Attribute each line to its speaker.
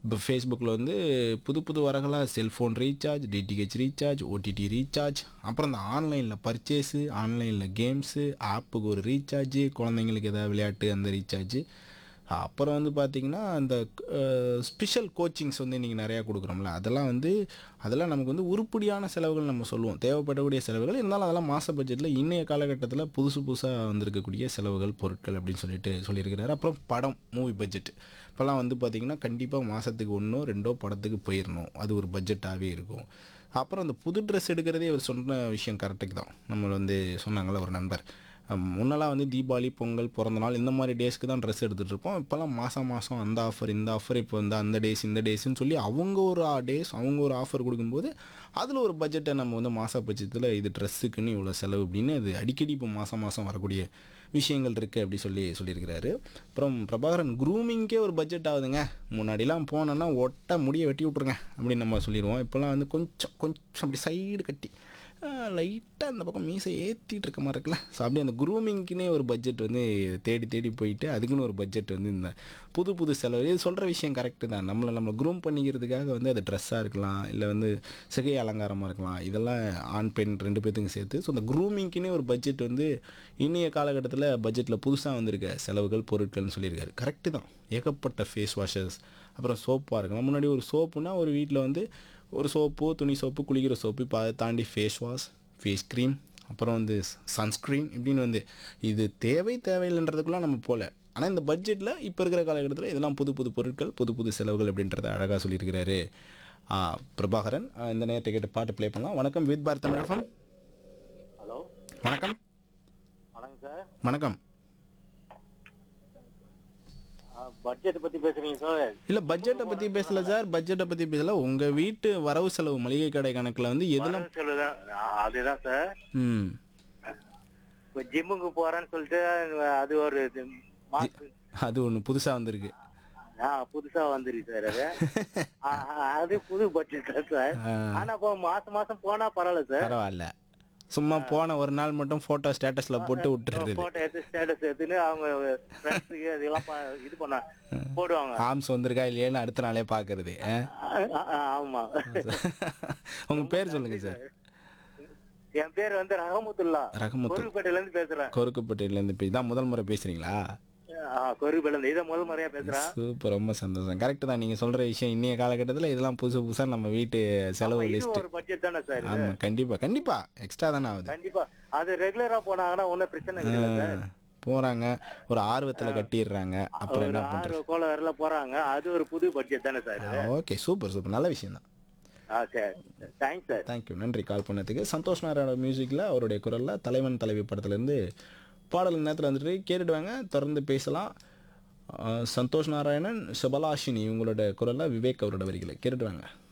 Speaker 1: இப்போ ஃபேஸ்புக்கில் வந்து புது புது வரங்களாக cellphone recharge DTH recharge OTT recharge அப்புறம் இந்த ஆன்லைனில் பர்ச்சேஸு ஆன்லைனில் கேம்ஸு ஆப்புக்கு ஒரு ரீசார்ஜு குழந்தைங்களுக்கு ஏதாவது விளையாட்டு அந்த ரீசார்ஜு அப்புறம் வந்து பார்த்திங்கன்னா அந்த ஸ்பெஷல் கோச்சிங்ஸ் வந்து இன்றைக்கி நிறையா கொடுக்குறோம்ல அதெல்லாம் வந்து அதெல்லாம் நமக்கு வந்து உருப்படியான செலவுகள் நம்ம சொல்லுவோம் தேவைப்படக்கூடிய செலவுகள் இருந்தாலும் அதெல்லாம் மாத பட்ஜெட்டில் இன்றைய காலகட்டத்தில் புதுசு புதுசாக வந்திருக்கக்கூடிய செலவுகள் பொருட்கள் அப்படின்னு சொல்லிட்டு சொல்லியிருக்கிறாரு அப்புறம் படம் மூவி பட்ஜெட் இப்போல்லாம் வந்து பார்த்திங்கன்னா கண்டிப்பாக மாதத்துக்கு ஒன்றோ ரெண்டோ படத்துக்கு போயிடணும் அது ஒரு பட்ஜெட்டாகவே இருக்கும் அப்புறம் அந்த புது ட்ரெஸ் எடுக்கிறதே அவர் சொன்ன விஷயம் கரெக்டுக்கு தான் நம்ம வந்து சொன்னாங்களே ஒரு நண்பர் அம், முன்னெல்லாம் வந்து தீபாவளி பொங்கல் பிறந்த நாள் இந்த மாதிரி டேஸ்க்கு தான் ட்ரெஸ் எடுத்துகிட்டு இருப்போம் இப்போல்லாம் மாதம் மாதம் அந்த ஆஃபர் இந்த ஆஃபர் இப்போ வந்து அந்த டேஸ் இந்த டேஸ்ன்னு சொல்லி அவங்க ஒரு டேஸ் அவங்க ஒரு ஆஃபர் கொடுக்கும்போது அதில் ஒரு பட்ஜெட்டை நம்ம வந்து மாத பட்சத்தில் இது ட்ரெஸ்ஸுக்குன்னு இவ்வளோ செலவு அப்படின்னு அது அடிக்கடி இப்போ மாதம் மாதம் வரக்கூடிய விஷயங்கள் இருக்குது அப்படி சொல்லி சொல்லியிருக்கிறாரு அப்புறம் பிரபாகரன் க்ரூமிங்க்கே ஒரு பட்ஜெட் ஆகுதுங்க முன்னாடிலாம் போனோன்னா ஒட்ட முடிய வெட்டி விட்ருங்க அப்படின்னு நம்ம சொல்லிடுவோம் இப்போல்லாம் வந்து கொஞ்சம் கொஞ்சம் அப்படி சைடு கட்டி லைட்டாக அந்த பக்கம் மீசை ஏற்றிட்டு இருக்க மாதிரி இருக்குல்ல ஸோ அப்படியே அந்த குரூமிங்க்குனே ஒரு பட்ஜெட் வந்து தேடி தேடி போயிட்டு அதுக்குன்னு ஒரு பட்ஜெட் வந்து இந்த புது புது செலவு இது சொல்கிற விஷயம் கரெக்டு தான் நம்மளை நம்ம க்ரூம் பண்ணிக்கிறதுக்காக வந்து அது ட்ரெஸ்ஸாக இருக்கலாம் இல்லை வந்து சிகை அலங்காரமாக இருக்கலாம் இதெல்லாம் ஆண் பெண் ரெண்டு பேர்த்துக்கும் சேர்த்து ஸோ அந்த க்ரூமிங்க்குனே ஒரு பட்ஜெட் வந்து இன்றைய காலகட்டத்தில் பட்ஜெட்டில் புதுசாக வந்திருக்க செலவுகள் பொருட்கள்னு சொல்லியிருக்காரு கரெக்டு தான் ஏகப்பட்ட ஃபேஸ் வாஷஸ் அப்புறம் சோப்பாக இருக்கலாம் முன்னாடி ஒரு சோப்புனா ஒரு வீட்டில் வந்து ஒரு சோப்பு துணி சோப்பு குளிக்கிற சோப்பு இப்போ அதை தாண்டி ஃபேஸ் வாஷ் ஃபேஸ் க்ரீம் அப்புறம் வந்து சன்ஸ்க்ரீன் இப்படின்னு வந்து இது தேவை தேவையில்லைன்றதுக்குலாம் நம்ம போகல ஆனால் இந்த பட்ஜெட்டில் இப்போ இருக்கிற காலகட்டத்தில் இதெல்லாம் புது புது பொருட்கள் புது புது செலவுகள் அப்படின்றத அழகாக சொல்லியிருக்கிறாரு ஆ, பிரபாகரன் ஆ, இந்த நேரத்தை கேட்டு பாட்டு ப்ளே பண்ணலாம் வணக்கம் வித் பாரத் தமிழகம்
Speaker 2: ஹலோ
Speaker 1: வணக்கம்
Speaker 2: வணக்கம் சார்
Speaker 1: வணக்கம்
Speaker 2: பட்ஜெட் பத்தி பேசுறீங்க சார்
Speaker 1: இல்லை பட்ஜெட்டை பற்றி பேசல சார் பட்ஜெட்டை பற்றி பேசல உங்கள் வீட்டு வரவு செலவு மளிகை கடை கணக்கில் வந்து எதெல்லாம்
Speaker 2: வரவு செலவுதான் ஆ, அதுதான் சார்
Speaker 1: ம்
Speaker 2: இப்போ ஜிம்முக்கு போறேன்னு சொல்லிட்டு அது ஒரு இது மாசு
Speaker 1: அது ஒன்று புதுசாக வந்திருக்கு
Speaker 2: ஆ புதுசா வந்துருக்கு சார் அது ஆ, ஆ, அது புது பட்ஜெட் தான் சார்
Speaker 1: ஆ.
Speaker 2: ஆனா இப்போ மாசம் மாசம் போனா பரவாயில்ல சார்
Speaker 1: பரவாயில்ல சும்மா போன ஒரு நாள் மட்டும் போட்டோ ஸ்டேட்டஸ்ல போட்டு விட்டுறது
Speaker 2: போட்டோ எடுத்து ஸ்டேட்டஸ் எடுத்துன்னு அவங்க ஃப்ரெண்ட்ஸுக்கு இதெல்லாம் ப- இது பண்ண போடுவாங்க
Speaker 1: ஆம்ஸ் வந்திருக்கா இல்லையான்னு அடுத்த நாளே பாக்குறது
Speaker 2: ஆ, ஆ, ஆ, ஆமா
Speaker 1: உங்க பேர் சொல்லுங்க சார்
Speaker 2: என் பேர் வந்து ரஹமத்துல்லா
Speaker 1: ரஹமத்து
Speaker 2: கோவில்பேட்டையில இருந்து பேசுறேன்
Speaker 1: கொருக்குப்பட்டியில இருந்து இப்போ இதான் முதல் முறை பேசுறீங்களா
Speaker 2: ஆ, கோவில்பேட்டையில இருந்து இதை முதல் முறையா பேசுறேன்
Speaker 1: சூப்பர் ரொம்ப சந்தோஷம் கரெக்ட் தான் நீங்க சொல்ற விஷயம் இன்னைய காலகட்டத்தில் இதெல்லாம் புதுசு புதுசா நம்ம வீட்டு செலவு
Speaker 2: இது
Speaker 1: லிஸ்ட்
Speaker 2: ஒரு பட்ஜெட் தானே சார் இது?
Speaker 1: ஆமா கண்டிப்பா கண்டிப்பா எக்ஸ்ட்ரா தானே ஆகுது
Speaker 2: கண்டிப்பா அது ரெகுலரா போனாங்கன்னா ஒண்ணும் பிரச்சனை கிடையாது சார்
Speaker 1: போறாங்க ஒரு ஆர்வத்துல கட்டிடுறாங்க அப்புறம்
Speaker 2: ஒரு
Speaker 1: என்ன பண்றது
Speaker 2: ஆறு கோல வரல போறாங்க அது ஒரு புது பட்ஜெட் தானே சார்
Speaker 1: ஓகே சூப்பர் சூப்பர் நல்ல விஷயம் தான்
Speaker 2: ஆ சரி தேங்க்ஸ் சார்
Speaker 1: தேங்க்யூ நன்றி கால் பண்ணதுக்கு சந்தோஷ் நாராயண மியூசிக்கில் அவருடைய குரலில் தலைவன் தலைவி படத்துலேருந்து பாடல் நேரத்தில் வந்துட்டு கேட்டுடுவாங்க தொடர்ந்து பேசலாம் அஹ் சந்தோஷ் நாராயணன் சுபலாஷினி இவங்களோட குரலில் விவேக் அவரோட வரிகளை கேட்டுடுவாங்க